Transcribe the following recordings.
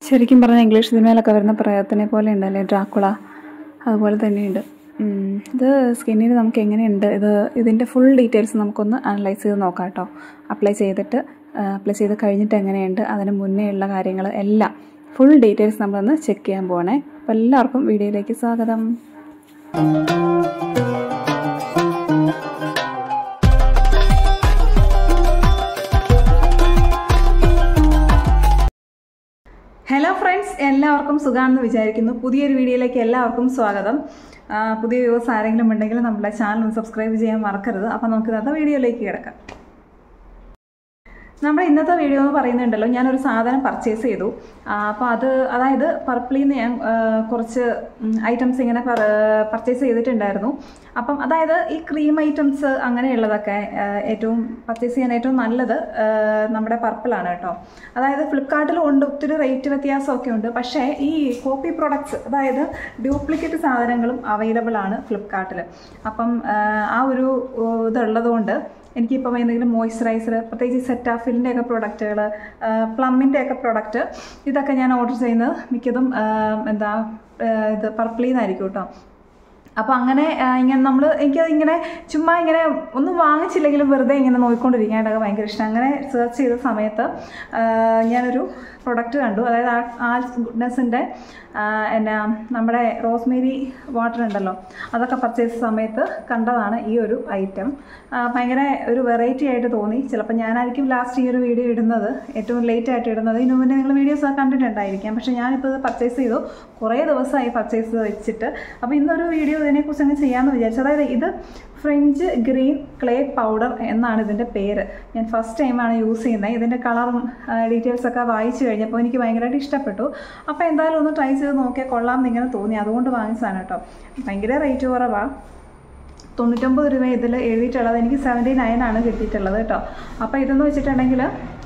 ശരിക്കും പറഞ്ഞാൽ ഇംഗ്ലീഷ് സിനിമയിലൊക്കെ വരുന്ന പ്രയോഗത്തിനെ പോലെ ഉണ്ടല്ലേ ഡ്രാക്കുള അതുപോലെ തന്നെയുണ്ട് ഉം, ഇത് സ്കിന്നിന് നമുക്ക് എങ്ങനെയുണ്ട് ഇത് ഇതിൻ്റെ ഫുൾ ഡീറ്റെയിൽസ് നമുക്കൊന്ന് അനലൈസ് ചെയ്ത് നോക്കാം കേട്ടോ അപ്ലൈ ചെയ്തിട്ട് അപ്ലൈ ചെയ്ത് കഴിഞ്ഞിട്ട് എങ്ങനെയുണ്ട് അതിന് മുന്നേ ഉള്ള കാര്യങ്ങൾ എല്ലാം ഫുൾ ഡീറ്റെയിൽസ് നമ്മളൊന്ന് ചെക്ക് ചെയ്യാൻ പോകണേ അപ്പോൾ എല്ലാവർക്കും വീഡിയോയിലേക്ക് സ്വാഗതം ഹലോ ഫ്രണ്ട്സ് എല്ലാവർക്കും സുഖമാണെന്ന് വിചാരിക്കുന്നു പുതിയൊരു വീഡിയോയിലേക്ക് എല്ലാവർക്കും സ്വാഗതം ആ, പുതിയ വ്യൂവേഴ്സ് ആരെങ്കിലും ഉണ്ടെങ്കിൽ നമ്മുടെ ചാനൽ ഒന്ന് സബ്സ്ക്രൈബ് ചെയ്യാൻ മറക്കരുത് അപ്പോൾ നമുക്ക് ഇന്നത്തെ വീഡിയോയിലേക്ക് കിടക്കാം നമ്മുടെ ഇന്നത്തെ വീഡിയോ എന്ന് പറയുന്നുണ്ടല്ലോ ഞാനൊരു സാധനം പർച്ചേസ് ചെയ്തു അപ്പോൾ അത് അതായത് പർപ്പിളിൽ നിന്ന് ഞാൻ ആ, കുറച്ച് ഐറ്റംസ് ഇങ്ങനെ പർച്ചേസ് ചെയ്തിട്ടുണ്ടായിരുന്നു അപ്പം അതായത് ഈ ക്രീം ഐറ്റംസ് അങ്ങനെയുള്ളതൊക്കെ ആ, ഏറ്റവും പർച്ചേസ് ചെയ്യാൻ ഏറ്റവും നല്ലത് ആ, നമ്മുടെ പർപ്പിളാണ് കേട്ടോ അതായത് ഫ്ലിപ്കാർട്ടിലും ഉണ്ട് ഒത്തിരി റേറ്റ് വ്യത്യാസമൊക്കെ ഉണ്ട് പക്ഷേ ഈ കോപ്പി പ്രൊഡക്ട്സ് അതായത് ഡ്യൂപ്ലിക്കേറ്റ് സാധനങ്ങളും അവൈലബിൾ ആണ് ഫ്ലിപ്കാർട്ടിൽ അപ്പം ആ, ആ ഒരു ഉ, ഇതുള്ളത് കൊണ്ട് എനിക്കിപ്പം എന്തെങ്കിലും മോയ്സ്ചറൈസർ പ്രത്യേകിച്ച് സെറ്റാഫിലിൻ്റെ ഒക്കെ പ്രൊഡക്റ്റുകൾ പ്ലമ്മിൻ്റെ ഒക്കെ പ്രൊഡക്റ്റ് ഇതൊക്കെ ഞാൻ ഓർഡർ ചെയ്യുന്നത് മിക്കതും ആ, എന്താ ആ, ഇത് പർപ്പിളിൽ നിന്നായിരിക്കും കേട്ടോ അപ്പോൾ അങ്ങനെ ആ, ഇങ്ങനെ നമ്മൾ എനിക്കത് ഇങ്ങനെ ചുമ്മാ ഇങ്ങനെ ഒന്നും വാങ്ങിച്ചില്ലെങ്കിലും വെറുതെ ഇങ്ങനെ നോക്കിക്കൊണ്ടിരിക്കാനായിട്ടൊക്കെ ഭയങ്കര ഇഷ്ടം അങ്ങനെ സെർച്ച് ചെയ്ത സമയത്ത് ആ, ഞാനൊരു പ്രൊഡക്റ്റ് കണ്ടു അതായത് ആൽസ് ഗുഡ്നെസ്സിൻ്റെ എന്നാ നമ്മുടെ റോസ്മേരി വാട്ടർ ഉണ്ടല്ലോ അതൊക്കെ പർച്ചേസ് സമയത്ത് കണ്ടതാണ് ഈ ഒരു ഐറ്റം ഭയങ്കര ഒരു വെറൈറ്റി ആയിട്ട് തോന്നി ചിലപ്പോൾ ഞാനായിരിക്കും ലാസ്റ്റ് ഈ ഒരു വീഡിയോ ഇടുന്നത് ഏറ്റവും ലേറ്റ് ആയിട്ട് ഇടുന്നത് ഇതിനു മുന്നേ നിങ്ങൾ വീഡിയോസ് കണ്ടിട്ടുണ്ടായിരിക്കാം പക്ഷേ ഞാനിപ്പോൾ ഇത് പർച്ചേസ് ചെയ്തു കുറേ ദിവസമായി പർച്ചേസ് ചെയ്ത് വെച്ചിട്ട് അപ്പോൾ ഇന്നൊരു വീഡിയോ ഇതിനെക്കുറിച്ച് അങ്ങ് ചെയ്യാമെന്ന് വിചാരിച്ചു അതായത് ഇത് ഫ്രഞ്ച് ഗ്രീൻ ക്ലേ പൗഡർ എന്നാണ് ഇതിൻ്റെ പേര് ഞാൻ ഫസ്റ്റ് ടൈമാണ് യൂസ് ചെയ്യുന്നത് ഇതിൻ്റെ കളറും ഡീറ്റെയിൽസ് ഒക്കെ വായിച്ചു കഴിഞ്ഞപ്പോൾ എനിക്ക് ഭയങ്കരമായിട്ട് ഇഷ്ടപ്പെട്ടു അപ്പോൾ എന്തായാലും ഒന്ന് ട്രൈ ചെയ്ത് നോക്കിയാൽ കൊള്ളാം എന്നിങ്ങനെ തോന്നി അതുകൊണ്ട് വാങ്ങിച്ചതാണ് കേട്ടോ ഭയങ്കര റേറ്റ് കുറവാണ് തൊണ്ണൂറ്റൊമ്പത് രൂപ ഇതിൽ എഴുതിയിട്ടുള്ളത് എനിക്ക് സെവൻറ്റി നയൻ ആണ് കിട്ടിയിട്ടുള്ളത് കേട്ടോ അപ്പോൾ ഇതെന്ന് വെച്ചിട്ടുണ്ടെങ്കിൽ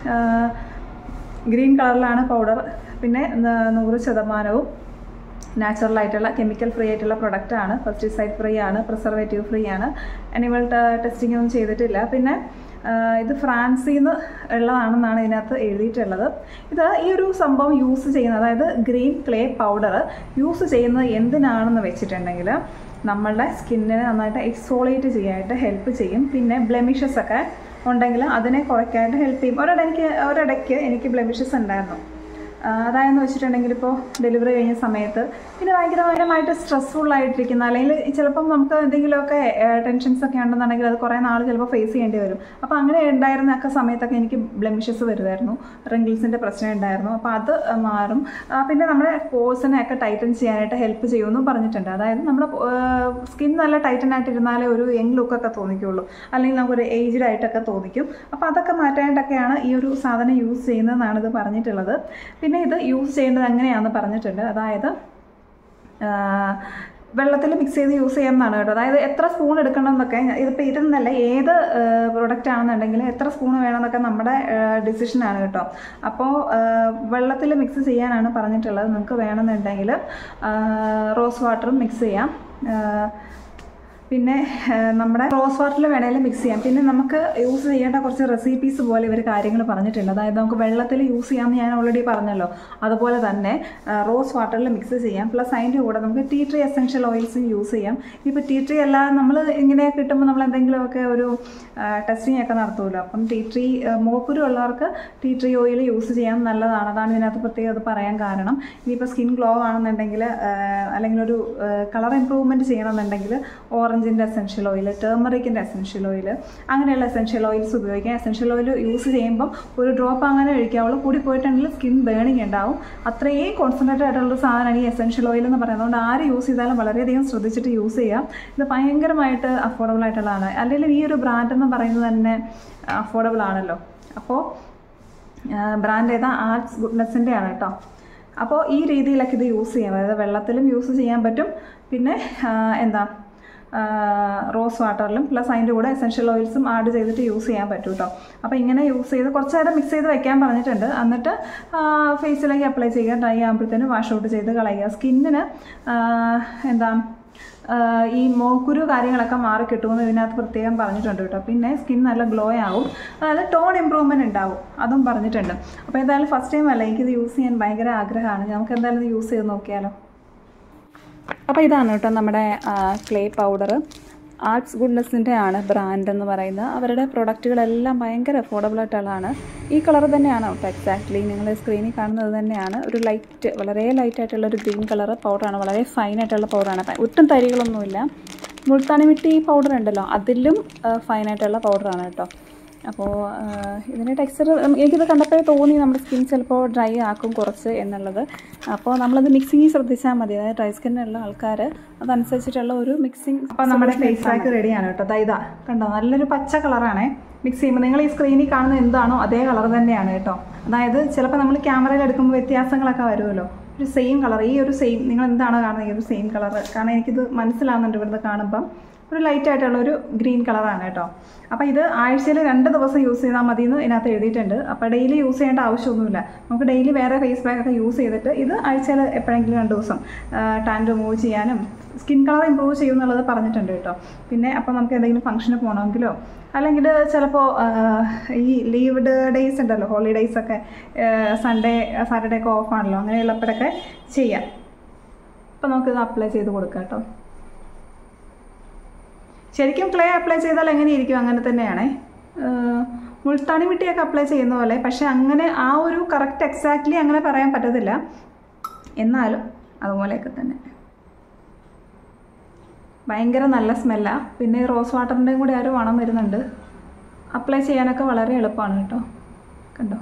ഗ്രീൻ കളറിലാണ് പൗഡർ പിന്നെ ന- നൂറ് ശതമാനവും നാച്ചുറൽ ആയിട്ടുള്ള കെമിക്കൽ ഫ്രീ ആയിട്ടുള്ള പ്രൊഡക്റ്റാണ് പെസ്റ്റിസൈഡ് ഫ്രീ ആണ് പ്രിസർവേറ്റീവ് ഫ്രീ ആണ് അനിമൽ ടെസ്റ്റിംഗ് ഒന്നും ചെയ്തിട്ടില്ല പിന്നെ ആ, ഇത് ഫ്രാൻസിൽ നിന്ന് ഉള്ളതാണെന്നാണ് ഇതിനകത്ത് എഴുതിയിട്ടുള്ളത് ഇത് ഈ ഒരു സംഭവം യൂസ് ചെയ്യുന്നത് അതായത് ഗ്രീൻ ക്ലേ പൗഡർ യൂസ് ചെയ്യുന്നത് എന്തിനാണെന്ന് വെച്ചിട്ടുണ്ടെങ്കിൽ നമ്മളുടെ സ്കിന്നിനെ നന്നായിട്ട് എക്സ്ഫോളിയേറ്റ് ചെയ്യാനായിട്ട് ഹെൽപ്പ് ചെയ്യും പിന്നെ ബ്ലെമിഷസ് ഒക്കെ ഉണ്ടെങ്കിൽ അതിനെ കുറയ്ക്കാനായിട്ട് ഹെൽപ്പ് ചെയ്യും ഒരിട എനിക്ക് ഒരിടയ്ക്ക് എനിക്ക് ബ്ലെമിഷസ് ഉണ്ടായിരുന്നു ആ, അതായെന്ന് വെച്ചിട്ടുണ്ടെങ്കിൽ ഇപ്പോൾ ഡെലിവറി കഴിഞ്ഞ സമയത്ത് പിന്നെ ഭയങ്കരമായിട്ട് സ്ട്രെസ്ഫുൾ ആയിട്ടിരിക്കുന്ന അല്ലെങ്കിൽ ചിലപ്പം നമുക്ക് എന്തെങ്കിലുമൊക്കെ ടെൻഷൻസ് ഒക്കെ ഉണ്ടെന്നുണ്ടെങ്കിൽ അത് കുറേ നാൾ ചിലപ്പോൾ ഫേസ് ചെയ്യേണ്ടി വരും അപ്പോൾ അങ്ങനെ ഉണ്ടായിരുന്ന ഒക്കെ സമയത്തൊക്കെ എനിക്ക് ബ്ലെമിഷസ് വരുമായിരുന്നു റിങ്കിൾസിൻ്റെ പ്രശ്നം ഉണ്ടായിരുന്നു അപ്പോൾ അത് മാറും ആ, പിന്നെ നമ്മുടെ പോഴ്സിനെ ഒക്കെ ടൈറ്റൻ ചെയ്യാനായിട്ട് ഹെൽപ്പ് ചെയ്യുമെന്നും പറഞ്ഞിട്ടുണ്ട് അതായത് നമ്മുടെ സ്കിൻ നല്ല ടൈറ്റൻ ആയിട്ടിരുന്നാലേ ഒരു യങ് ലുക്കൊക്കെ തോന്നിക്കുള്ളൂ അല്ലെങ്കിൽ നമുക്കൊരു ഏജ്ഡ് ആയിട്ടൊക്കെ തോന്നിക്കും അപ്പോൾ അതൊക്കെ മാറ്റാനായിട്ടൊക്കെയാണ് ഈ ഒരു സാധനം യൂസ് ചെയ്യുന്നതെന്നാണ് ഇത് പറഞ്ഞിട്ടുള്ളത് പിന്നെ ഇത് യൂസ് ചെയ്യേണ്ടത് എങ്ങനെയാണെന്ന് പറഞ്ഞിട്ടുണ്ട് അതായത് വെള്ളത്തിൽ മിക്സ് ചെയ്ത് യൂസ് ചെയ്യാമെന്നാണ് കേട്ടോ അതായത് എത്ര സ്പൂൺ എടുക്കണം എന്നൊക്കെ ഇതിപ്പോൾ ഇതെന്നല്ല ഏത് പ്രൊഡക്റ്റ് ആണെന്നുണ്ടെങ്കിലും എത്ര സ്പൂൺ വേണമെന്നൊക്കെ നമ്മുടെ ഡിസിഷനാണ് കേട്ടോ അപ്പോൾ വെള്ളത്തിൽ മിക്സ് ചെയ്യാനാണ് പറഞ്ഞിട്ടുള്ളത് നിങ്ങൾക്ക് വേണമെന്നുണ്ടെങ്കിൽ റോസ് വാട്ടറും മിക്സ് ചെയ്യാം ആ, പിന്നെ ആ, നമ്മുടെ റോസ് വാട്ടറിൽ വേണമെങ്കിലും മിക്സ് ചെയ്യാം പിന്നെ നമുക്ക് യൂസ് ചെയ്യേണ്ട കുറച്ച് റെസിപ്പീസ് പോലെ ഇവർ കാര്യങ്ങൾ പറഞ്ഞിട്ടുണ്ട് അതായത് നമുക്ക് വെള്ളത്തിൽ യൂസ് ചെയ്യാമെന്ന് ഞാൻ ഓൾറെഡി പറഞ്ഞല്ലോ അതുപോലെ തന്നെ ആ, റോസ് വാട്ടറിൽ മിക്സ് ചെയ്യാം പ്ലസ് അതിൻ്റെ കൂടെ നമുക്ക് ടീ ട്രീ എസെൻഷ്യൽ ഓയിൽസും യൂസ് ചെയ്യാം ഇപ്പോൾ ടീ ട്രീ അല്ലാതെ നമ്മൾ ഇങ്ങനെ കിട്ടുമ്പോൾ നമ്മൾ എന്തെങ്കിലുമൊക്കെ ഒരു ടെസ്റ്റിംഗ് ഒക്കെ നടത്തുമല്ലോ അപ്പം ടീ ട്രീ മോക്കുരു ഉള്ളവർക്ക് ടീ ട്രീ ഓയിൽ യൂസ് ചെയ്യാൻ നല്ലതാണ് അതാണ് ഇതിനകത്ത് പ്രത്യേകം അത് പറയാൻ കാരണം ഇനിയിപ്പോൾ സ്കിൻ ഗ്ലോ ആണെന്നുണ്ടെങ്കിൽ അല്ലെങ്കിൽ ഒരു കളർ ഇമ്പ്രൂവ്മെൻറ്റ് ചെയ്യണമെന്നുണ്ടെങ്കിൽ ഓറഞ്ചിൻ്റെ എസെൻഷ്യൽ ഓയിൽ ടേമറിക്കിൻ്റെ എസെൻഷ്യൽ ഓയിൽ അങ്ങനെയുള്ള എസെൻഷ്യൽ ഓയിൽസ് ഉപയോഗിക്കാം എസെൻഷ്യൽ ഓയിൽ യൂസ് ചെയ്യുമ്പം ഒരു ഡ്രോപ്പ് അങ്ങനെ ഒഴിക്കാവുള്ളൂ കൂടി പോയിട്ടുണ്ടെങ്കിൽ സ്കിൻ ബേണിംഗ് ഉണ്ടാവും അത്രയും കോൺസെൻട്രേറ്റഡ് ആയിട്ടുള്ള സാധനമാണ് ഈ എസെൻഷ്യൽ ഓയിൽ എന്ന് പറയുന്നത് അതുകൊണ്ട് ആര് യൂസ് ചെയ്താലും വളരെയധികം ശ്രദ്ധിച്ചിട്ട് യൂസ് ചെയ്യാം ഇത് ഭയങ്കരമായിട്ട് അഫോർഡബിൾ ആയിട്ടുള്ളതാണ് അല്ലെങ്കിൽ ഈ ഒരു ബ്രാൻഡ് എന്ന് പറയുന്നത് തന്നെ അഫോർഡബിൾ ആണല്ലോ അപ്പോൾ ബ്രാൻഡ് ഏതാ ആർട്സ് ഗുഡ്നെസ്സിൻ്റെ ആണ് കേട്ടോ അപ്പോൾ ഈ രീതിയിലൊക്കെ ഇത് യൂസ് ചെയ്യാം അതായത് വെള്ളത്തിലും യൂസ് ചെയ്യാൻ പറ്റും പിന്നെ ആ, എന്താ റോസ് വാട്ടറിലും പ്ലസ് അതിൻ്റെ കൂടെ എസെൻഷ്യൽ ഓയിൽസും ആഡ് ചെയ്തിട്ട് യൂസ് ചെയ്യാൻ പറ്റും കേട്ടോ അപ്പോൾ ഇങ്ങനെ യൂസ് ചെയ്ത് കുറച്ച് നേരം മിക്സ് ചെയ്ത് വെക്കാൻ പറഞ്ഞിട്ടുണ്ട് എന്നിട്ട് ഫേസിലേക്ക് അപ്ലൈ ചെയ്യുക ഡ്രൈ ആകുമ്പോഴത്തേനും വാഷ് ഔട്ട് ചെയ്ത് കളയുക സ്കിന്നിന് എന്താ ഈ മോക്കുരു കാര്യങ്ങളൊക്കെ മാറി കിട്ടുമെന്ന് ഇതിനകത്ത് പ്രത്യേകം പറഞ്ഞിട്ടുണ്ട് കേട്ടോ പിന്നെ സ്കിൻ നല്ല ഗ്ലോ ആവും അതായത് ടോൺ ഇമ്പ്രൂവ്മെൻറ്റ് ഉണ്ടാവും അതും പറഞ്ഞിട്ടുണ്ട് അപ്പോൾ എന്തായാലും ഫസ്റ്റ് ടൈം അല്ല എനിക്കിത് യൂസ് ചെയ്യാൻ ഭയങ്കര ആഗ്രഹമാണ് നമുക്ക് എന്തായാലും ഇത് യൂസ് ചെയ്ത് നോക്കിയാലോ അപ്പോൾ ഇതാണ് കേട്ടോ നമ്മുടെ ക്ലേ പൗഡർ ആർട്സ് ഗുഡ്നെസ്സിൻ്റെ ആണ് ബ്രാൻഡ് എന്ന് പറയുന്നത് അവരുടെ പ്രൊഡക്റ്റുകളെല്ലാം ഭയങ്കര അഫോർഡബിൾ ആയിട്ടുള്ളതാണ് ഈ കളർ തന്നെയാണ് കേട്ടോ എക്സാക്ട്ലി നിങ്ങൾ സ്ക്രീനിൽ കാണുന്നത് തന്നെയാണ് ഒരു ലൈറ്റ് വളരെ ലൈറ്റ് ആയിട്ടുള്ള ഒരു ഗ്രീൻ കളർ പൗഡറാണ് വളരെ ഫൈൻ ആയിട്ടുള്ള പൗഡറാണ് ഒട്ടും തരികളൊന്നുമില്ല മുൾത്താണി മിട്ടി പൗഡർ ഉണ്ടല്ലോ അതിലും ഫൈൻ ആയിട്ടുള്ള പൗഡറാണ് കേട്ടോ അപ്പോൾ ഇതിൻ്റെ ടെക്സ്ചർ എനിക്കിത് കണ്ടപ്പോഴേ തോന്നി നമ്മുടെ സ്കിൻ ചിലപ്പോൾ ഡ്രൈ ആക്കും കുറച്ച് എന്നുള്ളത് അപ്പോൾ നമ്മളത് മിക്സിങ് ശ്രദ്ധിച്ചാൽ മതി അതായത് ഡ്രൈ സ്കിന്നുള്ള ആൾക്കാർ അതനുസരിച്ചിട്ടുള്ള ഒരു മിക്സിങ് അപ്പോൾ നമ്മുടെ ഫേസ് പാക്ക് റെഡിയാണ് കേട്ടോ ദാ ഇതാ കണ്ടോ നല്ലൊരു പച്ച കളറാണേ മിക്സ് ചെയ്യുമ്പോൾ നിങ്ങൾ ഈ സ്ക്രീനിൽ കാണുന്ന എന്താണോ അതേ കളർ തന്നെയാണ് കേട്ടോ അതായത് ചിലപ്പോൾ നമ്മൾ ക്യാമറയിൽ എടുക്കുമ്പോൾ വ്യത്യാസങ്ങളൊക്കെ വരുമല്ലോ ഒരു സെയിം കളർ ഈ ഒരു സെയിം നിങ്ങൾ എന്താണോ കാണുന്നത് ഈ ഒരു സെയിം കളർ കാരണം എനിക്കിത് മനസ്സിലാവുന്നുണ്ട് ഇവിടുന്ന് കാണുമ്പം ഒരു ലൈറ്റ് ആയിട്ടുള്ള ഒരു ഗ്രീൻ കളറാണ് കേട്ടോ അപ്പോൾ ഇത് ആഴ്ചയിൽ രണ്ട് ദിവസം യൂസ് ചെയ്താൽ മതി എന്ന് ഇതിനകത്ത് എഴുതിയിട്ടുണ്ട് അപ്പോൾ ഡെയിലി യൂസ് ചെയ്യേണ്ട ആവശ്യമൊന്നുമില്ല നമുക്ക് ഡെയിലി വേറെ ഫേസ് പാക്ക് ഒക്കെ യൂസ് ചെയ്തിട്ട് ഇത് ആഴ്ചയിൽ എപ്പോഴെങ്കിലും രണ്ട് ദിവസം ടാൻ റിമൂവ് ചെയ്യാനും സ്കിൻ കളർ ഇമ്പ്രൂവ് ചെയ്യും എന്നുള്ളത് പറഞ്ഞിട്ടുണ്ട് കേട്ടോ പിന്നെ അപ്പോൾ നമുക്ക് എന്തെങ്കിലും ഫംഗ്ഷന് പോകണമെങ്കിലോ അല്ലെങ്കിൽ ചിലപ്പോൾ ഈ ലീവ്ഡ് ഡേയ്സ് ഉണ്ടല്ലോ ഹോളിഡേയ്സ് ഒക്കെ സൺഡേ സാറ്റർഡേ ഒക്കെ ഓഫാണല്ലോ അങ്ങനെയുള്ളപ്പോഴൊക്കെ ചെയ്യാം അപ്പോൾ നമുക്കിത് അപ്ലൈ ചെയ്ത് കൊടുക്കാം കേട്ടോ ശരിക്കും ക്ലേ അപ്ലൈ ചെയ്താൽ എങ്ങനെ ഇരിക്കും അങ്ങനെ തന്നെയാണേ മുൾത്താണി മിട്ടിയൊക്കെ അപ്ലൈ ചെയ്യുന്ന പോലെ പക്ഷെ അങ്ങനെ ആ ഒരു കറക്റ്റ് എക്സാക്ട്ലി അങ്ങനെ പറയാൻ പറ്റത്തില്ല എന്നാലും അതുപോലെയൊക്കെ തന്നെ ഭയങ്കര നല്ല സ്മെല്ലാണ് പിന്നെ റോസ് വാട്ടറിൻ്റെയും കൂടി ആ ഒരു മണം വരുന്നുണ്ട് അപ്ലൈ ചെയ്യാനൊക്കെ വളരെ എളുപ്പമാണ് കേട്ടോ കണ്ടോ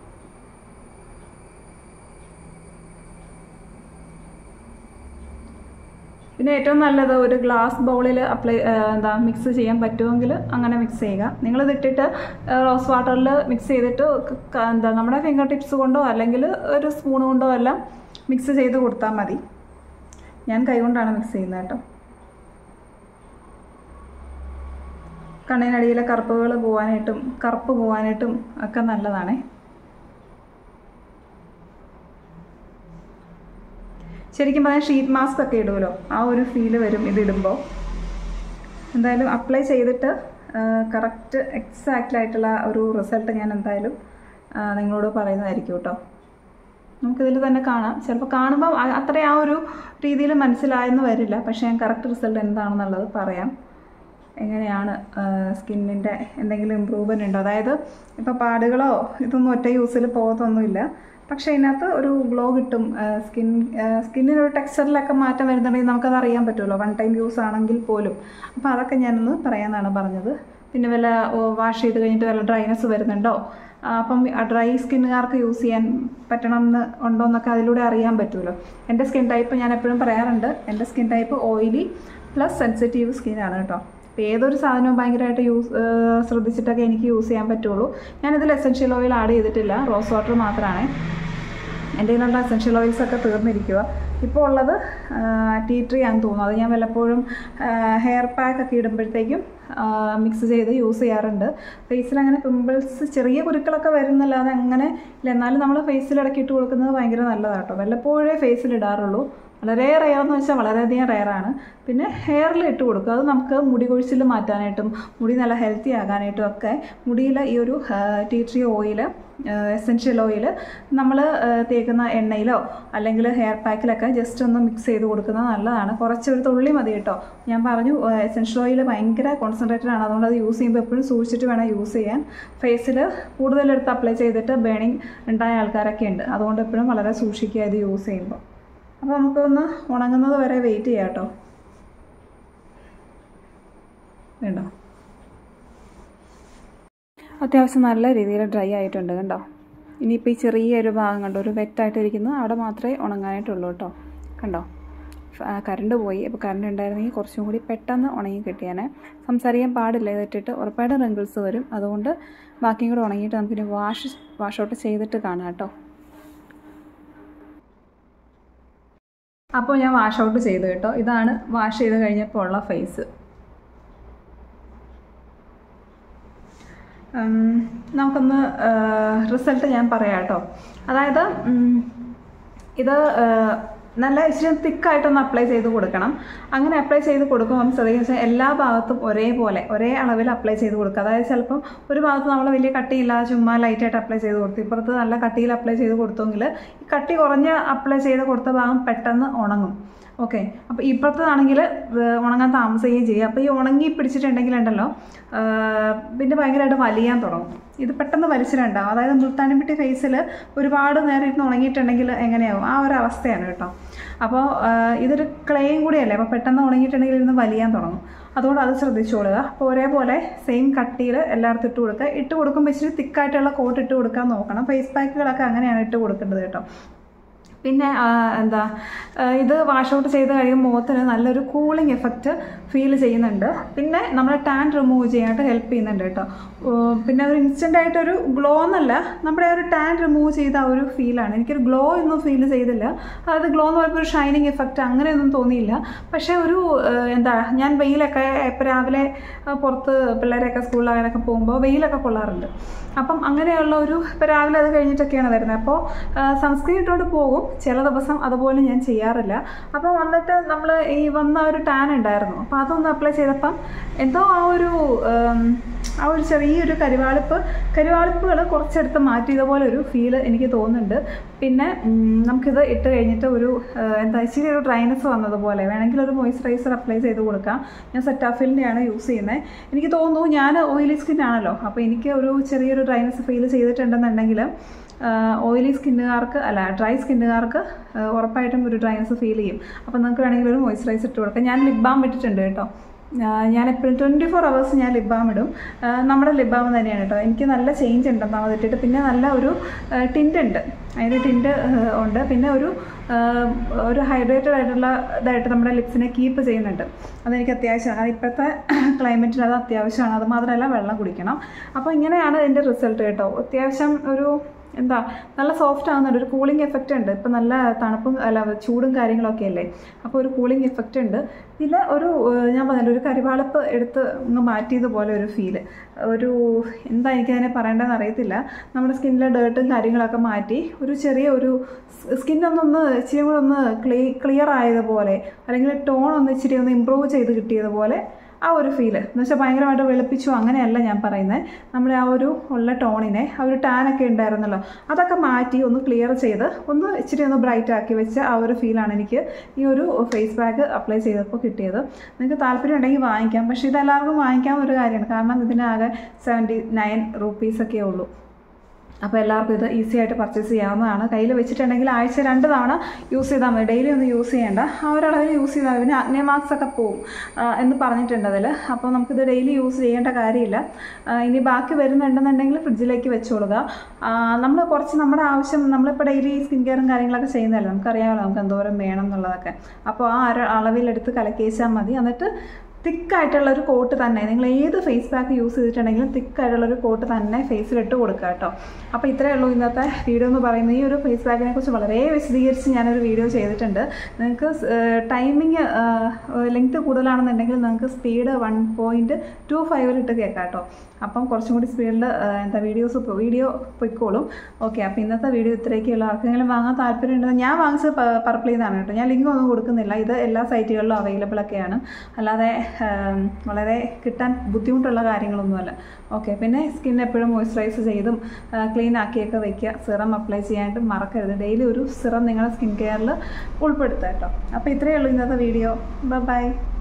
പിന്നെ ഏറ്റവും നല്ലത് ഒരു ഗ്ലാസ് ബൗളിൽ അപ്ലൈ എന്താ മിക്സ് ചെയ്യാൻ പറ്റുമെങ്കിൽ അങ്ങനെ മിക്സ് ചെയ്യുക നിങ്ങളിത് ഇട്ടിട്ട് റോസ് വാട്ടറിൽ മിക്സ് ചെയ്തിട്ട് എന്താ നമ്മുടെ ഫിംഗർ ടിപ്സ് കൊണ്ടോ അല്ലെങ്കിൽ ഒരു സ്പൂൺ കൊണ്ടോ എല്ലാം മിക്സ് ചെയ്ത് കൊടുത്താൽ മതി ഞാൻ കൈകൊണ്ടാണ് മിക്സ് ചെയ്യുന്നത് കേട്ടോ കണ്ണിനടിയിലെ കറുപ്പുകൾ പോകാനായിട്ടും കറുപ്പ് പോകാനായിട്ടും ഒക്കെ നല്ലതാണേ ശരിക്കും പറഞ്ഞാൽ ഷീറ്റ് മാസ്ക് ഒക്കെ ഇടുമല്ലോ ആ ഒരു ഫീല് വരും ഇതിടുമ്പോൾ എന്തായാലും അപ്ലൈ ചെയ്തിട്ട് കറക്റ്റ് എക്സാക്റ്റ് ആയിട്ടുള്ള ഒരു റിസൾട്ട് ഞാൻ എന്തായാലും നിങ്ങളോട് പറയുന്നതായിരിക്കും കേട്ടോ നമുക്കിതിൽ തന്നെ കാണാം ചിലപ്പോൾ കാണുമ്പോൾ അത്ര ആ ഒരു രീതിയിൽ മനസ്സിലായെന്ന് വരില്ല പക്ഷേ ഞാൻ കറക്റ്റ് റിസൾട്ട് എന്താണെന്നുള്ളത് പറയാം എങ്ങനെയാണ് സ്കിന്നിൻ്റെ എന്തെങ്കിലും ഇമ്പ്രൂവ്മെൻ്റ് ഉണ്ടോ അതായത് ഇപ്പോൾ പാടുകളോ ഇതൊന്നും ഒറ്റ യൂസിൽ പോകത്തൊന്നുമില്ല പക്ഷേ ഇതിനകത്ത് ഒരു ഗ്ലോ കിട്ടും സ്കിൻ സ്കിന്നിനൊരു ടെക്സ്ചറിലൊക്കെ മാറ്റം വരുന്നുണ്ടെങ്കിൽ നമുക്കത് അറിയാൻ പറ്റുമല്ലോ വൺ ടൈം യൂസ് ആണെങ്കിൽ പോലും അപ്പോൾ അതൊക്കെ ഞാനൊന്ന് പറയാമെന്നാണ് പറഞ്ഞത് പിന്നെ വല്ല വാഷ് ചെയ്ത് കഴിഞ്ഞിട്ട് വല്ല ഡ്രൈനെസ് വരുന്നുണ്ടോ അപ്പം ഡ്രൈ സ്കിന്നുകാർക്ക് യൂസ് ചെയ്യാൻ പറ്റണം എന്ന് ഉണ്ടോ എന്നൊക്കെ അതിലൂടെ അറിയാൻ പറ്റുമല്ലോ എൻ്റെ സ്കിൻ ടൈപ്പ് ഞാൻ എപ്പോഴും പറയാറുണ്ട് എൻ്റെ skin type oily plus sensitive സ്കിന്നാണ് കേട്ടോ അപ്പോൾ ഏതൊരു സാധനവും ഭയങ്കരമായിട്ട് യൂസ് ശ്രദ്ധിച്ചിട്ടൊക്കെ എനിക്ക് യൂസ് ചെയ്യാൻ പറ്റുള്ളൂ ഞാനിതിൽ എസെൻഷ്യൽ ഓയിൽ ആഡ് ചെയ്തിട്ടില്ല റോസ് വാട്ടർ മാത്രമാണ് എൻ്റെ കയ്യിലുള്ള എസെൻഷ്യൽ ഓയിൽസ് ഒക്കെ തീർന്നിരിക്കുക ഇപ്പോൾ ഉള്ളത് ടീ ട്രീ ആണെന്ന് തോന്നുന്നു അത് ഞാൻ വല്ലപ്പോഴും ഹെയർ പാക്ക് ഒക്കെ ഇടുമ്പോഴത്തേക്കും മിക്സ് ചെയ്ത് യൂസ് ചെയ്യാറുണ്ട് ഫേസിൽ അങ്ങനെ പിമ്പിൾസ് ചെറിയ കുരുക്കളൊക്കെ വരുന്നല്ലാതെ അങ്ങനെ ഇല്ല എന്നാലും നമ്മൾ ഫേസിൽ ഇടയ്ക്ക് ഇട്ട് കൊടുക്കുന്നത് ഭയങ്കര നല്ലതാണ് കേട്ടോ വല്ലപ്പോഴേ ഫേസിൽ ഇടാറുള്ളൂ വളരെ റെയർ എന്ന് വെച്ചാൽ വളരെയധികം റെയറാണ് പിന്നെ ഹെയറിൽ ഇട്ട് കൊടുക്കുക അത് നമുക്ക് മുടി കൊഴിച്ചിൽ മാറ്റാനായിട്ടും മുടി നല്ല ഹെൽത്തി ആകാനായിട്ടും ഒക്കെ മുടിയിൽ ഈ ഒരു tea tree oil essential oil നമ്മൾ തേക്കുന്ന എണ്ണയിലോ അല്ലെങ്കിൽ ഹെയർ പാക്കിലൊക്കെ ജസ്റ്റ് ഒന്ന് മിക്സ് ചെയ്ത് കൊടുക്കുന്നത് നല്ലതാണ് കുറച്ച് ഒരു തുള്ളി മതി കേട്ടോ ഞാൻ പറഞ്ഞു എസെൻഷ്യൽ ഓയിൽ ഭയങ്കര കോൺസെൻട്രേറ്റഡ് ആണ് അതുകൊണ്ട് അത് യൂസ് ചെയ്യുമ്പോൾ എപ്പോഴും സൂക്ഷിച്ചിട്ട് വേണം യൂസ് ചെയ്യാൻ ഫേസിൽ കൂടുതലെടുത്ത് അപ്ലൈ ചെയ്തിട്ട് ബേണിങ് ഉണ്ടായ ആൾക്കാരൊക്കെ ഉണ്ട് അതുകൊണ്ട് എപ്പോഴും വളരെ സൂക്ഷിക്കുക ഇത് യൂസ് ചെയ്യുമ്പോൾ അപ്പോൾ നമുക്കൊന്ന് ഉണങ്ങുന്നത് വരെ വെയിറ്റ് ചെയ്യാം കേട്ടോ വേണ്ടോ അത്യാവശ്യം നല്ല രീതിയിൽ ഡ്രൈ ആയിട്ടുണ്ട് കണ്ടോ ഇനിയിപ്പോൾ ഈ ചെറിയൊരു ഭാഗം കണ്ടോ ഒരു വെറ്റായിട്ടിരിക്കുന്നത് അവിടെ മാത്രമേ ഉണങ്ങാനായിട്ടുള്ളൂ കേട്ടോ കണ്ടോ കറണ്ട് പോയി അപ്പോൾ കറണ്ട് ഉണ്ടായിരുന്നെങ്കിൽ കുറച്ചും കൂടി പെട്ടെന്ന് ഉണങ്ങി കിട്ടിയാനെ സംസാരിക്കാൻ പാടില്ല ഇതിട്ടിട്ട് ഉറപ്പായിട്ടും റിങ്കിൾസ് വരും അതുകൊണ്ട് ബാക്കിയും കൂടെ ഉണങ്ങിയിട്ട് നമുക്കിനി വാഷ് വാഷ് ഔട്ട് ചെയ്തിട്ട് കാണാം കേട്ടോ അപ്പോൾ ഞാൻ വാഷ് ഔട്ട് ചെയ്തു കേട്ടോ ഇതാണ് വാഷ് ചെയ്ത് കഴിഞ്ഞപ്പോൾ ഉള്ള ഫേസ് നമുക്കൊന്ന് റിസൾട്ട് ഞാൻ പറയാം കേട്ടോ അതായത് ഇത് നല്ല ഇച്ചിരി തിക്കായിട്ടൊന്ന് അപ്ലൈ ചെയ്ത് കൊടുക്കണം അങ്ങനെ അപ്ലൈ ചെയ്ത് കൊടുക്കുമ്പം ശ്രദ്ധിക്കുക എല്ലാ ഭാഗത്തും ഒരേപോലെ ഒരേ അളവിൽ അപ്ലൈ ചെയ്ത് കൊടുക്കുക അതായത് ചിലപ്പം ഒരു ഭാഗത്ത് നമ്മൾ വലിയ കട്ടിയില്ലാതെ ചുമ്മാ ലൈറ്റായിട്ട് അപ്ലൈ ചെയ്ത് കൊടുത്തു ഇപ്പുറത്ത് നല്ല കട്ടിയിൽ അപ്ലൈ ചെയ്ത് കൊടുത്തെങ്കിൽ ഈ കട്ടി കുറഞ്ഞ് അപ്ലൈ ചെയ്ത് കൊടുത്ത ഭാഗം പെട്ടെന്ന് ഉണങ്ങും ഓക്കെ അപ്പോൾ ഇപ്പുറത്തതാണെങ്കിൽ ഉണങ്ങാൻ താമസിക്കുകയും ചെയ്യും അപ്പോൾ ഈ ഉണങ്ങി പിടിച്ചിട്ടുണ്ടെങ്കിൽ ഉണ്ടല്ലോ ആ, പിന്നെ ഭയങ്കരമായിട്ട് വലിയാൻ തുടങ്ങും ഇത് പെട്ടെന്ന് വലിച്ചിട്ടുണ്ടാവും അതായത് മുൾത്താനിപ്പിട്ടി ഫേസിൽ ഒരുപാട് നേരം ഇരുന്ന് ഉണങ്ങിയിട്ടുണ്ടെങ്കിൽ എങ്ങനെയാവും ആ ഒരു അവസ്ഥയാണ് കേട്ടോ അപ്പോൾ ആ, ഇതൊരു ക്ലേയും കൂടിയല്ലേ അപ്പോൾ പെട്ടെന്ന് ഉണങ്ങിയിട്ടുണ്ടെങ്കിൽ ഇരുന്ന് വലിയാൻ തുടങ്ങും അതുകൊണ്ട് അത് ശ്രദ്ധിച്ചോളുക അപ്പോൾ ഒരേപോലെ സെയിം കട്ടിയിൽ എല്ലായിടത്തും ഇട്ട് കൊടുക്കുക ഇട്ട് കൊടുക്കുമ്പോൾ ഇച്ചിരി തിക്കായിട്ടുള്ള കോട്ട് ഇട്ട് കൊടുക്കാൻ നോക്കണം ഫേസ് പാക്കുകളൊക്കെ അങ്ങനെയാണ് ഇട്ട് കൊടുക്കേണ്ടത് കേട്ടോ പിന്നെ ആ, എന്താ ആ, ഇത് വാഷ് ഔട്ട് ചെയ്ത് കഴിയുമ്പോൾ മുഖത്തിന് നല്ലൊരു കൂളിംഗ് എഫക്റ്റ് ഫീൽ ചെയ്യുന്നുണ്ട് പിന്നെ നമ്മുടെ ടാൻ റിമൂവ് ചെയ്യാനായിട്ട് ഹെൽപ്പ് ചെയ്യുന്നുണ്ട് കേട്ടോ ഓ, പിന്നെ ഒരു ഇൻസ്റ്റൻ്റ് ആയിട്ടൊരു ഗ്ലോ എന്നല്ല നമ്മുടെ ആ ഒരു ടാൻ റിമൂവ് ചെയ്ത ആ ഒരു ഫീലാണ് എനിക്കൊരു ഗ്ലോ ഒന്നും ഫീൽ ചെയ്തില്ല അതായത് ഗ്ലോ എന്ന് പറയുമ്പോൾ ഒരു ഷൈനിങ് എഫക്റ്റ് അങ്ങനെയൊന്നും തോന്നിയില്ല പക്ഷേ ഒരു ആ, എന്താ ഞാൻ വെയിലൊക്കെ ഇപ്പം രാവിലെ ആ, പുറത്ത് പിള്ളേരെയൊക്കെ സ്കൂളിലൊക്കെ പോകുമ്പോൾ വെയിലൊക്കെ കൊള്ളാറുണ്ട് അപ്പം അങ്ങനെയുള്ള ഒരു ഇപ്പം രാവിലെ അത് കഴിഞ്ഞിട്ടൊക്കെയാണ് വരുന്നത് അപ്പോൾ സൺസ്ക്രീൻ ഇട്ടുകൊണ്ട് പോകും ചില ദിവസം അതുപോലെ ഞാൻ ചെയ്യാറില്ല അപ്പോൾ വന്നിട്ട് നമ്മൾ ഈ വന്ന ഒരു ടാൻ ഉണ്ടായിരുന്നു അപ്പോൾ അതൊന്ന് അപ്ലൈ ചെയ്തപ്പം എന്തോ ആ ഒരു ഉം, ആ ഒരു ചെറിയൊരു കരിവാളിപ്പ് കരിവാളിപ്പുകൾ കുറച്ചെടുത്ത് മാറ്റിയതുപോലെ ഒരു ഫീല് എനിക്ക് തോന്നുന്നുണ്ട് പിന്നെ ഉം, നമുക്കിത് ഇട്ട് കഴിഞ്ഞിട്ട് ഒരു ആ, എന്താ ഇച്ചിരി ഒരു ഡ്രൈനസ് വന്നതുപോലെ വേണമെങ്കിൽ ഒരു മോയ്സ്ചറൈസർ അപ്ലൈ ചെയ്ത് കൊടുക്കാം ഞാൻ സെറ്റാഫിലിൻ്റെയാണ് യൂസ് ചെയ്യുന്നത് എനിക്ക് തോന്നുന്നു ഞാൻ ഓയിലി സ്കിൻ ആണല്ലോ അപ്പോൾ എനിക്ക് ഒരു ചെറിയൊരു ഡ്രൈനസ് ഫീൽ ചെയ്തിട്ടുണ്ടെന്നുണ്ടെങ്കിൽ ഓയിലി സ്കിന്നുകാർക്ക് അല്ല ഡ്രൈ സ്കിന്നുകാർക്ക് ഉറപ്പായിട്ടും ഒരു ഡ്രൈനസ് ഫീൽ ചെയ്യും അപ്പോൾ നിങ്ങൾക്ക് വേണമെങ്കിൽ ഒരു മോയ്സ്ചറൈസർ ഇട്ട് കൊടുക്കാം ഞാൻ ലിപ് ബാം ഇട്ടിട്ടുണ്ട് കേട്ടോ ആ, ഞാൻ എപ്പോഴും ട്വൻറ്റി ഫോർ അവേഴ്സ് ഞാൻ ലിപ് ബാം ഇടും ആ, നമ്മുടെ ലിപ് ബാം തന്നെയാണ് കേട്ടോ എനിക്ക് നല്ല ചേഞ്ച് ഉണ്ട് ഒന്നാമത് ഇട്ടിട്ട് പിന്നെ നല്ല ഒരു ടിൻ്റ് ഉണ്ട് അതിന് ടിൻ്റ് ഉണ്ട് പിന്നെ ഒരു ആ, ഒരു ഹൈഡ്രേറ്റഡ് ആയിട്ടുള്ള ഇതായിട്ട് നമ്മുടെ ലിപ്സിനെ കീപ്പ് ചെയ്യുന്നുണ്ട് അതെനിക്ക് അത്യാവശ്യമാണ് അത് ഇപ്പോഴത്തെ ക്ലൈമറ്റിൽ അത് അത്യാവശ്യമാണ് അത് മാത്രമല്ല വെള്ളം കുടിക്കണം അപ്പോൾ ഇങ്ങനെയാണ് ഇതിൻ്റെ റിസൾട്ട് കേട്ടോ അത്യാവശ്യം ഒരു എന്താ നല്ല സോഫ്റ്റ് ആകുന്നുണ്ട് ഒരു കൂളിംഗ് എഫക്റ്റ് ഉണ്ട് ഇപ്പം നല്ല തണുപ്പും അല്ല ചൂടും കാര്യങ്ങളൊക്കെ അല്ലേ അപ്പോൾ ഒരു കൂളിംഗ് എഫക്റ്റ് ഉണ്ട് പിന്നെ ഒരു ഏഹ്, ഞാൻ പറഞ്ഞില്ല ഒരു കരിവാളപ്പ് എടുത്ത് അങ്ങ് മാറ്റിയതുപോലെ ഒരു ഫീല് ഒരു എന്താ എനിക്കതിനെ പറയേണ്ടതെന്ന് അറിയത്തില്ല നമ്മുടെ സ്കിന്നിലെ ഡേർട്ടും കാര്യങ്ങളൊക്കെ മാറ്റി ഒരു ചെറിയ ഒരു സ്കിന്നൊന്നൊന്ന് ഇച്ചിരി കൂടെ ഒന്ന് ക്ലീ ക്ലിയർ ആയതുപോലെ അല്ലെങ്കിൽ ടോൺ ഒന്ന് ഇച്ചിരി ഒന്ന് ഇമ്പ്രൂവ് ചെയ്ത് കിട്ടിയതുപോലെ ആ ഒരു ഫീല് എന്ന് വെച്ചാൽ ഭയങ്കരമായിട്ട് വെളുപ്പിച്ചു അങ്ങനെയല്ല ഞാൻ പറയുന്നത് നമ്മുടെ ആ ഒരു ഉള്ള ടോണിനെ ആ ഒരു ടാനൊക്കെ ഉണ്ടായിരുന്നല്ലോ അതൊക്കെ മാറ്റി ഒന്ന് ക്ലിയർ ചെയ്ത് ഒന്ന് ഇച്ചിരി ഒന്ന് ബ്രൈറ്റ് ആക്കി വെച്ച ആ ഒരു ഫീലാണ് എനിക്ക് ഈ ഒരു ഫേസ് പാക്ക് അപ്ലൈ ചെയ്തപ്പോൾ കിട്ടിയത് നിങ്ങൾക്ക് താല്പര്യം ഉണ്ടെങ്കിൽ വാങ്ങിക്കാം പക്ഷേ ഇതെല്ലാവർക്കും വാങ്ങിക്കാവുന്ന ഒരു കാര്യമാണ് കാരണം ഇതിനാകെ സെവൻറ്റി നയൻ റുപ്പീസൊക്കെ ഉള്ളൂ അപ്പോൾ എല്ലാവർക്കും ഇത് ഈസി ആയിട്ട് പർച്ചേസ് ചെയ്യാവുന്നതാണ് കയ്യിൽ വെച്ചിട്ടുണ്ടെങ്കിൽ ആഴ്ച രണ്ട് തവണ യൂസ് ചെയ്താൽ മതി ഡെയിലി ഒന്നും യൂസ് ചെയ്യേണ്ട ആ ഒരളവിൽ യൂസ് ചെയ്താൽ പിന്നെ അഗ്നി മാർക്സ് ഒക്കെ പോവും ആ, എന്ന് പറഞ്ഞിട്ടുണ്ട് അതിൽ അപ്പോൾ നമുക്കിത് ഡെയിലി യൂസ് ചെയ്യേണ്ട കാര്യമില്ല ആ, ഇനി ബാക്കി വരുന്നുണ്ടെന്നുണ്ടെങ്കിൽ ഫ്രിഡ്ജിലേക്ക് വെച്ചോളുക നമ്മൾ കുറച്ച് നമ്മുടെ ആവശ്യം നമ്മളിപ്പോൾ ഡെയിലി സ്കിൻ കെയറും കാര്യങ്ങളൊക്കെ ചെയ്യുന്നതല്ലേ നമുക്കറിയാമല്ലോ നമുക്ക് എന്തോരം വേണം എന്നുള്ളതൊക്കെ അപ്പോൾ ആ ഒരു അളവിലെടുത്ത് കലക്കി വെച്ചാൽ മതി എന്നിട്ട് തിക്കായിട്ടുള്ള ഒരു കോട്ട് തന്നെ നിങ്ങൾ ഏത് ഫേസ് പാക്ക് യൂസ് ചെയ്തിട്ടുണ്ടെങ്കിലും തിക്കായിട്ടുള്ള ഒരു കോട്ട് തന്നെ ഫേസിലിട്ട് കൊടുക്കുക കേട്ടോ അപ്പോൾ ഇത്രയേ ഉള്ളൂ ഇന്നത്തെ വീഡിയോ എന്ന് പറയുന്നത് ഈ ഒരു ഫേസ് പാക്കിനെ കുറിച്ച് വളരെ വിശദീകരിച്ച് ഞാനൊരു വീഡിയോ ചെയ്തിട്ടുണ്ട് നിങ്ങൾക്ക് ടൈമിങ് ലെങ്ത് കൂടുതലാണെന്നുണ്ടെങ്കിൽ നിങ്ങൾക്ക് സ്പീഡ് വൺ പോയിൻറ്റ് ടു ഫൈവിലിട്ട് കേൾക്കാം കേട്ടോ അപ്പം കുറച്ചും കൂടി സ്പീഡിൽ എന്താ വീഡിയോസ് വീഡിയോ പൊയ്ക്കോളും ഓക്കെ അപ്പോൾ ഇന്നത്തെ വീഡിയോ ഇത്രയൊക്കെയുള്ള ആർക്കെങ്കിലും വാങ്ങാൻ താല്പര്യം ഉണ്ടെങ്കിൽ ഞാൻ വാങ്ങിച്ചത് പർപ്പിൾ ചെയ്താണ് കേട്ടോ ഞാൻ ലിങ്ക് ഒന്നും കൊടുക്കുന്നില്ല ഇത് എല്ലാ സൈറ്റുകളിലും അവൈലബിൾ ഒക്കെയാണ് അല്ലാതെ ആം, വളരെ കിട്ടാൻ ബുദ്ധിമുട്ടുള്ള കാര്യങ്ങളൊന്നുമല്ല ഓക്കെ പിന്നെ സ്കിൻ എപ്പോഴും മോയ്സ്ചറൈസ് ചെയ്തും ക്ലീൻ ആക്കിയൊക്കെ വയ്ക്കുക സിറം അപ്ലൈ ചെയ്യാനായിട്ട് മറക്കരുത് ഡെയിലി ഒരു സിറം നിങ്ങളുടെ സ്കിൻ കെയറിൽ ഉൾപ്പെടുത്തുക കേട്ടോ അപ്പോൾ ഇത്രയേ ഉള്ളൂ ഇന്നത്തെ വീഡിയോ ബൈ